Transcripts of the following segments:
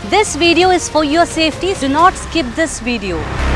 This video is for your safety. Do not skip this video.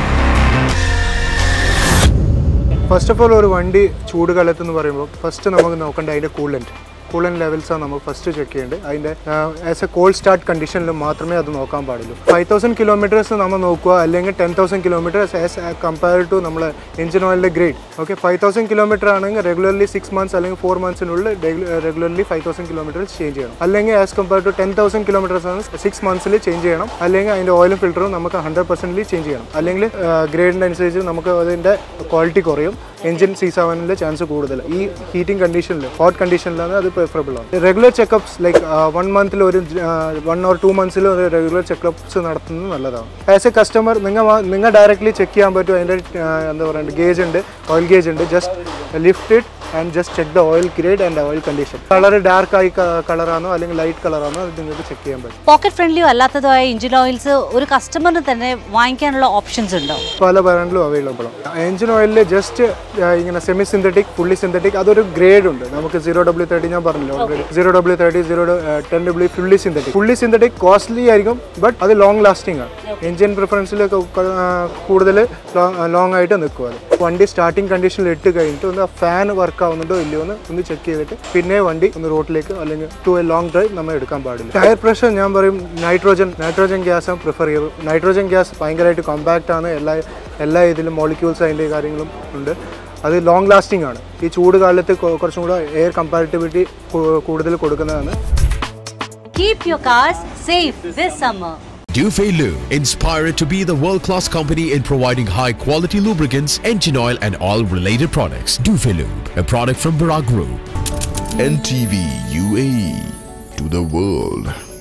First of all ഒരു വണ്ടി ചൂട് കാലത്ത് എന്ന് പറയുമ്പോൾ ഫസ്റ്റ് നമുക്ക് നോക്കേണ്ട അതിൻ്റെ കൂളൻറ്റ് കൂളൻ ലെവൽസാണ് നമ്മൾ ഫസ്റ്റ് ചെക്ക് ചെയ്യേണ്ടത് അതിൻ്റെ ആസ് എ കോൾഡ് സ്റ്റാർട്ട് കണ്ടീഷനിൽ മാത്രമേ അത് നോക്കാൻ പാടുള്ളൂ ഫൈവ് തൗസൻഡ് കിലോമീറ്റേഴ്സ് നമ്മൾ നോക്കുക അല്ലെങ്കിൽ ten thousand kilometres as compared to നമ്മൾ എഞ്ചിൻ ഓയിലിൻ്റെ grade okay five thousand kilometre ആണെങ്കിൽ റെഗുലർലി സിക്സ് മന്ത്സ് അല്ലെങ്കിൽ ഫോർ മന്ത്സിനുള്ളിൽ regularly five thousand kilometres change ചെയ്യണം അല്ലെങ്കിൽ as compare to ten thousand kilometres ആണ് സിക്സ് മന്ത്സിൽ ചേഞ്ച് ചെയ്യണം അല്ലെങ്കിൽ അതിൻ്റെ ഓയിലും ഫിൽറ്ററും നമുക്ക് ഹൺഡ്രഡ് പെർസെൻറ്റ്ലി ചേഞ്ച് ചെയ്യണം അല്ലെങ്കിൽ ഗ്രേഡിൻ്റെ അനുസരിച്ച് നമുക്ക് അതിൻ്റെ ക്വാളിറ്റി കുറയും എഞ്ചിൻ സീസ് ആവാനുള്ള ചാൻസ് കൂടുതൽ ഈ ഹീറ്റിംഗ് കണ്ടീഷനിൽ ഹോട്ട് കണ്ടീഷനിലാണ് അത് പ്രിഫറബിൾ ആണ് റെഗുലർ ചെക്കപ്സ് ലൈക്ക് വൺ മന്തിൽ ഒരു വൺ ഓർ ടു മന്ത്സിൽ ഒരു റെഗുലർ ചെക്കപ്സ് നടത്തുന്നത് നല്ലതാണ് ആസ് എ കസ്റ്റമർ നിങ്ങൾ നിങ്ങൾ ഡയറക്റ്റ്ലി ചെക്ക് ചെയ്യാൻ പറ്റും അതിൻ്റെ എന്താ പറയുക ഗേജ് ഉണ്ട് ഓയിൽ ഗേജ് ഉണ്ട് just lift it and just check the oil grade and oil condition colour dark ആയി കളറാണോ അല്ലെങ്കിൽ ലൈറ്റ് കളറാണോ അത് നിങ്ങൾക്ക് ചെക്ക് ചെയ്യാൻ പറ്റും പോക്കറ്റ് ഫ്രണ്ട്ലിയോ അല്ലാത്തതോ ആയ എഞ്ചിൻ ഓയിൽസ് ഒരു കസ്റ്റമറിന് തന്നെ വാങ്ങിക്കാനുള്ള ഓപ്ഷൻസ് ഉണ്ടോ പല ബ്രാൻഡിലും അവൈലബിൾ ആണ് എഞ്ചിൻ ഓയിലിൽ ജസ്റ്റ് ഇങ്ങനെ സെമി സിന്തറ്റിക് ഫുള്ളി സിന്തറ്റിക് അതൊരു ഗ്രേഡ് ഉണ്ട് നമുക്ക് സീറോ ഡബ്ല്യൂ തേർട്ടി ഞാൻ പറഞ്ഞല്ലോ already zero W thirty zero ten W fully synthetic fully synthetic costly ആയിരിക്കും ബട്ട് അത് ലോങ് ലാസ്റ്റിംഗ് ആണ് എഞ്ചിൻ പ്രിഫറൻസിൽ കൂടുതൽ ലോങ് ആയിട്ട് നിൽക്കും അത് വണ്ടി സ്റ്റാർട്ടിംഗ് കണ്ടീഷനിൽ ഇട്ട് കഴിഞ്ഞിട്ട് ഒന്ന് ഫാൻ വർക്ക് ആവുന്നുണ്ടോ ഇല്ലയോ എന്ന് ഒന്ന് ചെക്ക് ചെയ്തിട്ട് പിന്നെ വണ്ടി ഒന്ന് റോഡിലേക്ക് അല്ലെങ്കിൽ ടു എ ലോങ് ഡ്രൈവ് നമ്മൾ എടുക്കാൻ പാടില്ല ടയർ പ്രഷർ ഞാൻ പറയും നൈട്രോജൻ നൈട്രോജൻ ഗ്യാസ് ആണ് പ്രിഫർ ചെയ്യും നൈട്രോജൻ ഗ്യാസ് ഭയങ്കരമായിട്ട് കോമ്പാക്റ്റ് ആണ് എല്ലാ എല്ലാ ഇതിലും മോളിക്യൂൾസ് അതിൻ്റെ കാര്യങ്ങളും ഉണ്ട് അത് ലോങ് ലാസ്റ്റിംഗ് ആണ് ഈ ചൂട് കാലത്ത് കൊ- കുറച്ചും കൂടെ എയർ കമ്പാരിറ്റബിലിറ്റി കൂടുതൽ കൊടുക്കുന്നതാണ് Keep your cars safe this summer. Dufay-Lu, inspired to be the world-class company in providing high-quality lubricants, engine oil and oil-related products. Dufay-Lu, a product from Barak Group. NTV UAE to the world.